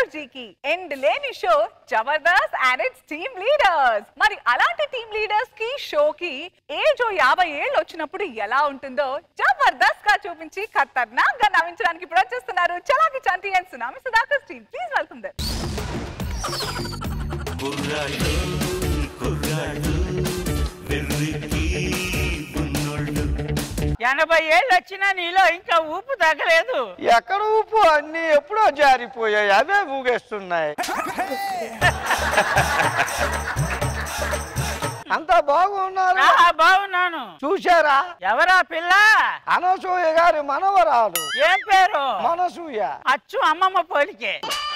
ఎనర్జీకి ఎండ్ లేని show Jabardasth and its team leaders మరి అలాంటి టీమ్ లీడర్స్ కి షో కి ఏజ్ ఓ యాభై ఏళ్ళు వచ్చినప్పుడు ఎలా ఉంటుందో జబర్దస్త్ గా చూపించి ఖతర్నాక్ గా నవ్వించడానికి ఇప్పుడు వచ్చేస్తున్నారు Chalaki Chanti and Tsunami Sudhakar team please welcome దర్ కుర్రాళ్ళు కుర్రాళ్ళు వెర్రికి ఉన్నోళ్ళు ఎనభై ఏళ్ళు వచ్చినా నీలో ఇంకా ఊపు తగ్గలేదు ఎక్కడ ఉప్పు అన్ని ఎప్పుడో జారిపోయాయి అవే ఊగేస్తున్నాయి అంతా బాగున్నారు ఆ, బాగున్నాను చూశారా ఎవరా పిల్ల అనసూయ గారి మనవరాలు ఏం పేరు మనసూయ అచ్చు అమ్మమ్మ పోలికే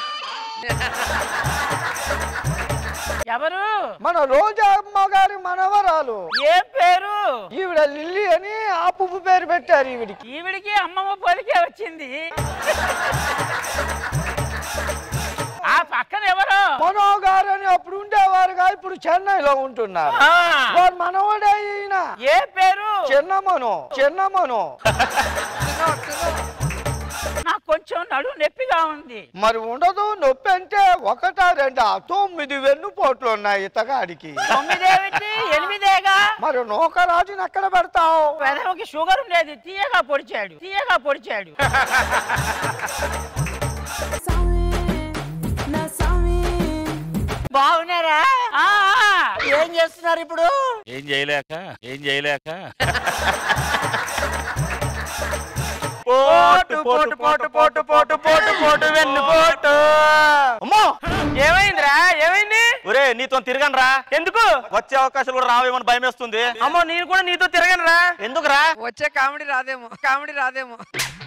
ఎవరు మన రోజా అమ్మ గారి మనవరాలు ఏం పేరు ఈవిడ లిల్లీ అని ఆ పువ్వు పేరు పెట్టారు ఈవిడికి ఈవిడికి అమ్మమ్మ పోలికే వచ్చింది ఆ పక్కన ఎవరు మనో గారు అని అప్పుడు ఉండేవారుగా ఇప్పుడు చెన్నైలో ఉంటున్నారు ఆ, వాడు మనవడే ఈయన ఏ పేరు చిన్నమను చిన్నమను నాకు కొంచెం నడు నొప్పిగా ఉంది మరి ఉండదు నొప్పి అంటే ఒకటా రెండా తొమ్మిది వెన్నుపోట్లు ఉన్నాయి ఇతగాడికి తొమ్మిదేమిటి ఎనిమిదేగా మరి నూకరాజుని ఎక్కడ పెడతావు పెదవికి షుగర్ ఉండేది తీయగా పొడిచాడు తీయగా పొడిచాడు బాగున్నారా ఆ, ఆ. ఏం చేస్తున్నారు ఇప్పుడు ఏం చేయలేక ఏం చేయలేక పోటు పోటు పోటు పోటు పోటు పోటు పోటు వెన్ను పోటు అమ్మో ఏమైందిరా ఏమైంది ఒరే నీతో తిరగను రా ఎందుకు వచ్చే అవకాశాలు కూడా రావేమని భయం వేస్తుంది అమ్మో నేను కూడా నీతో తిరగను రా ఎందుకురా వచ్చే కామెడీ రాదేమో కామెడీ రాదేమో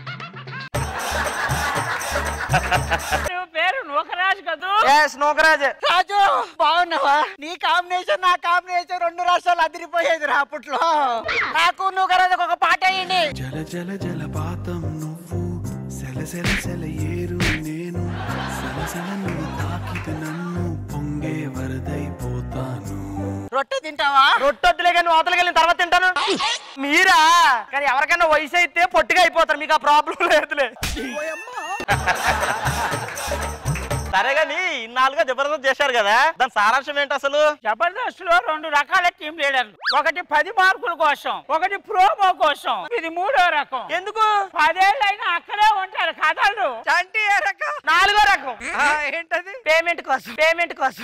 నువ్వు పేరు నూకరాజు కదూ నూకరాజే రాజు బాగున్నావా నీ కాంబినేషన్ నా కాంబినేషన్ రెండు రాష్ట్రాలు అదిరిపోయేది రా అప్పట్లో నాకు నువ్వు కదా ఒక పాట అయ్యింది జల జల జలపాతం నువ్వు సెల సెల సెల ఏరు నేను సెల సెల నువ్వు తాకితే నన్ను పొంగే వరదైపోతాను రొట్టె తింటావా రొట్టొద్దులే కానీ అవతలకి వెళ్ళిన తర్వాత తింటాను మీరా కానీ ఎవరికైనా వయసు అయితే పొట్టిగా అయిపోతారు మీకు ఆ ప్రాబ్లం లేదులే సరే గాని ఇన్నాళ్ళుగా జబర్దస్త్ చేశారు కదా దాని సారాంశం ఏంటి అసలు జబర్దస్త్ లో రెండు రకాల టీం లీడర్లు ఒకటి పది మార్కుల కోసం ఒకటి ప్రోమో కోసం ఇది మూడో రకం ఎందుకు పదేళ్ళైనా అక్కడే ఉంటారు కథలు చంటి ఏ రకం నాలుగో రకం ఆ, ఏంటది పేమెంట్ కోసం పేమెంట్ కోసం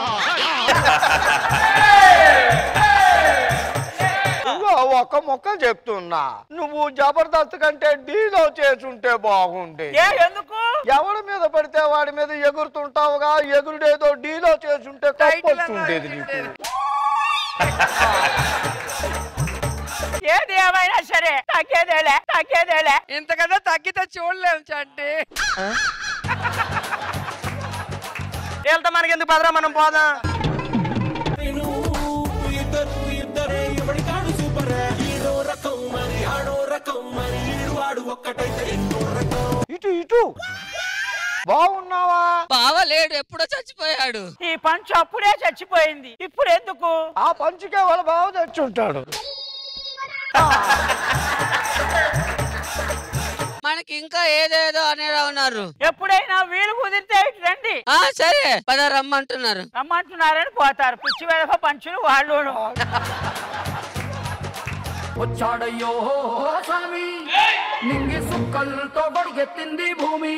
ఇదిగో ఒక మొక్క చెప్తున్నా నువ్వు జబర్దస్త్ కంటే డీలో చేసుంటే బాగుండే ఏ ఎందుకు ఎవరి మీద పడితే వాడి మీద ఎగురుతుంటావుగా ఎగురుడేదో డీలో చేసుంటే టైటిల్ కప్పొస్తుండేది అన్నా నీకు ఏది ఏమైనా సరే తగ్గేదేలే తగ్గేదేలే ఇంత కదా తగ్గితే చూడలేము చంటి వెళ్తా మనకి ఎందుకు పదరా మనం పోదాం ఇటు ఇటు బాగున్నావా బావలేడు ఎప్పుడో చచ్చిపోయాడు ఈ పంచు అప్పుడే చచ్చిపోయింది ఇప్పుడు ఎందుకు ఆ పంచుకే వాళ్ళ బావ తెచ్చుంటాడు మనకి ఇంకా ఏదేదో అనేలా ఉన్నారు ఎప్పుడైనా వీలు కుదిరితే ఇటు రండి ఆ సరే పద రమ్మంటున్నారు రమ్మంటున్నారని పోతారు పిచ్చి వెదవ పంచులు వాళ్ళు వచ్చాడయ్యో స్వామి నింగి సుక్కలతో బడిగెత్తింది భూమి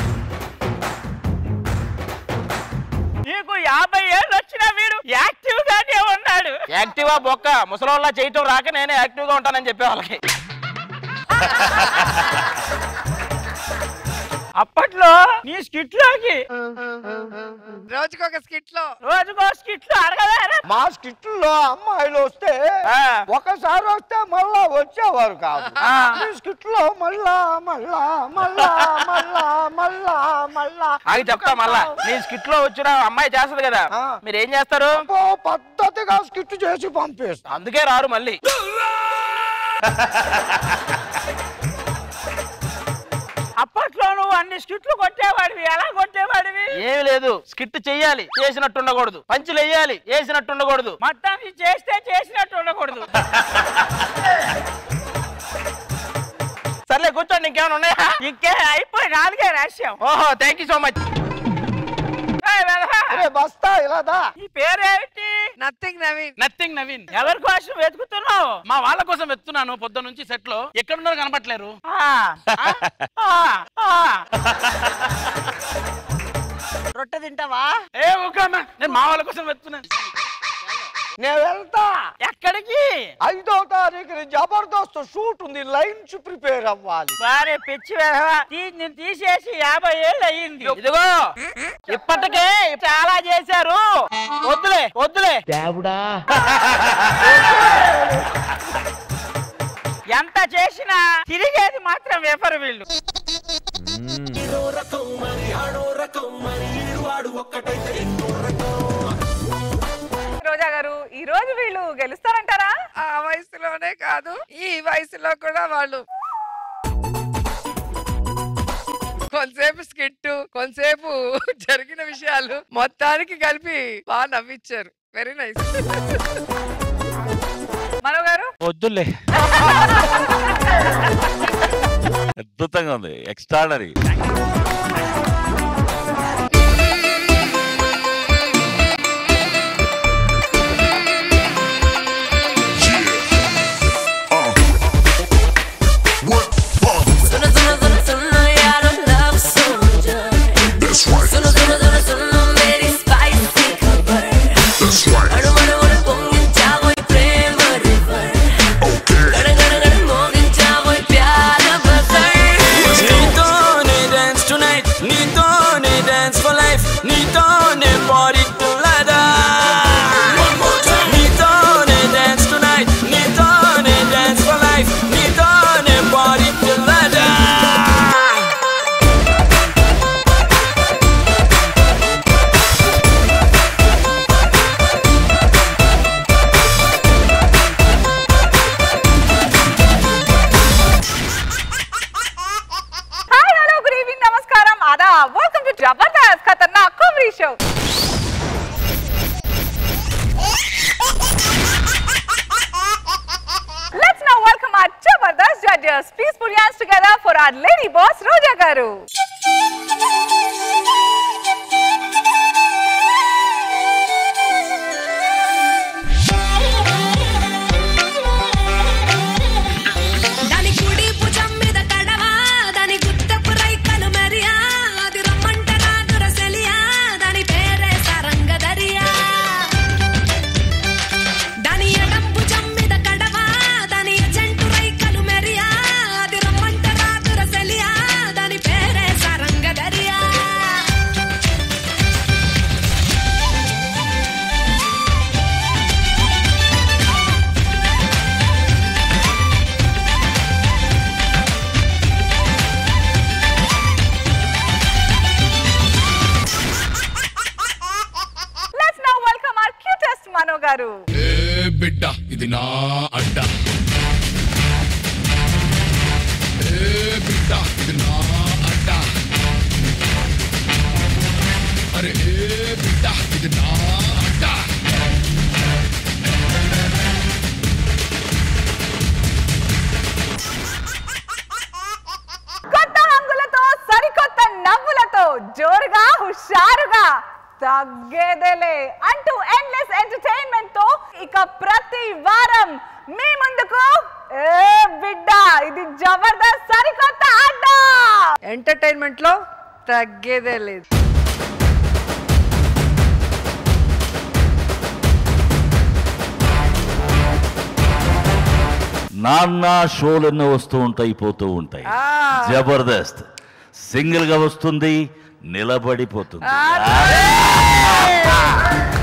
నీకు యాభై ఏళ్ళు వచ్చిన వీడు యాక్టివ్ గానే ఉన్నాడు యాక్టివా బొక్క ముసలోళ్ళ చేయటం రాక నేనే యాక్టివ్ గా ఉంటానని చెప్పే వాళ్ళకి అప్పట్లో నీ స్కిట్ లోకి రోజుకొక స్కిట్ లో రోజుకో స్కిట్లు అడగలేరా మా స్కిట్లో అమ్మాయిలు వస్తే ఒకసారి వస్తే మళ్ళా వచ్చేవారు కాదు ఈ స్కిట్లో మళ్ళా మళ్ళా మళ్ళా మళ్ళా మళ్ళా మళ్ళా ఆగి చెప్తా మళ్ళా నీ స్కిట్ లో వచ్చిన అమ్మాయి చేస్తది కదా ఆ. మీరు ఏం చేస్తారు అబ్బో, పద్ధతిగా స్కిట్ చేసి పంపిస్తా అందుకే రారు మళ్ళీ అప్పట్లో నువ్వు అన్ని స్కిట్లు కొట్టేవాడివి ఎలా కొట్టేవాడివి ఏమి లేదు స్కిట్ చెయ్యాలి చేసినట్టు ఉండకూడదు పంచులు వేయాలి వేసినట్టు ఉండకూడదు మొత్తానికి చేస్తే చేసినట్టు ఉండకూడదు సర్లే కూర్చోండి ఇంకేమైనా ఉన్నాయా ఇంకే అయిపోయి నాలుగే రాశాం ఓహో థ్యాంక్ యూ సో మచ్ వెధవా. అరే బస్తా ఇలాదా ఈ పేరేంటి నథింగ్ నవీన్ నథింగ్ నవీన్ ఎవరి కోసం వెతుకుతున్నావు మా వాళ్ళ కోసం వెతుకున్నాను పొద్దు నుంచి సెట్ లో ఎక్కడున్నారో కనపట్లేరు ఆ, ఆ, ఆ, ఆ. రొట్టె తింటావా ఏ ఒక్కమ్మా నేను మా వాళ్ళ కోసం వెతుకున్నాను నేను వెళ్తా ఎక్కడికి ఐదో తారీఖుని జబర్దస్త్ షూట్ ఉంది లైన్స్ ప్రిపేర్ అవ్వాలి వారే పిచ్చి వెధవా తీ- నేను తీసేసి యాభై ఏళ్ళు అయ్యింది ఇదిగో ఇప్పటికే చాలా చేశారు వద్దులే వద్దులే ఎంత చేసినా తిరిగేది మాత్రం వేపరు వీళ్ళు రోజా గారు ఈ రోజు వీళ్ళు గెలుస్తారంటారా ఆ వయసులోనే కాదు ఈ వయసులో కూడా వాళ్ళు కొంతసేపు స్కిట్ కొంతసేపు జరిగిన విషయాలు మొత్తానికి కలిపి బాగా నవ్విచ్చారు వెరీ నైస్ మనో గారు వద్దులే అద్భుతంగా ఉంది ఎక్స్ట్రాడనరీ నీతోనే డాన్స్ టునైట్ నీతోనే డాన్స్ ఫర్ లైఫ్ నీతోనే బాడీ టు లడా నీతోనే డాన్స్ టునైట్ నీతోనే డాన్స్ ఫర్ లైఫ్ నీతోనే బాడీ టు లడా హాయ్ హలో గుడ్ ఈవినింగ్ నమస్కారం ఆదా welcome to Jabardasth Khatarnak comedy show Let's now welcome our Jabardast judges. Please put your hands together for our lady boss Roja Garu. దాని కుడి భుజం మీద కడవా దాని గుత్తపు రైకలు మరియా అది రమ్మంట రాదుర సెలియా దాని పేరే సరంగదరియా దాని ఎడం భుజం మీద కడవా దాని ఎజెంటు రైకలు మెరియా అది రమ్మంట రాదుర సెలియా దాని పేరే సరంగదరియా Let's now welcome our cutest Mano Garu. ఏ బిడ్డ ఇది నా అడ్డ ఏ బిడ్డ ఇది నా అడ్డ అరే ఏ బిడ్డ ఇది నా అడ్డ కొత్త హంగులతో సరికొత్త నవ్వులతో జోరుగా హుషారుగా తగ్గేదేలే అంటూ ఎండ్లెస్ ఎంటర్టైన్మెంట్ తో ఇక ప్రతి వారం మీ ముందుకు ఏ బిడ్డ ఇది జబర్దస్త్ సరికొత్త ఆట ఎంటర్టైన్మెంట్ లో తగ్గేదే లేదు నాన్న షోలు ఎన్నో వస్తూ ఉంటాయి పోతూ ఉంటాయి ఆ. జబర్దస్త్ సింగిల్ గా వస్తుంది నిలబడిపోతుంది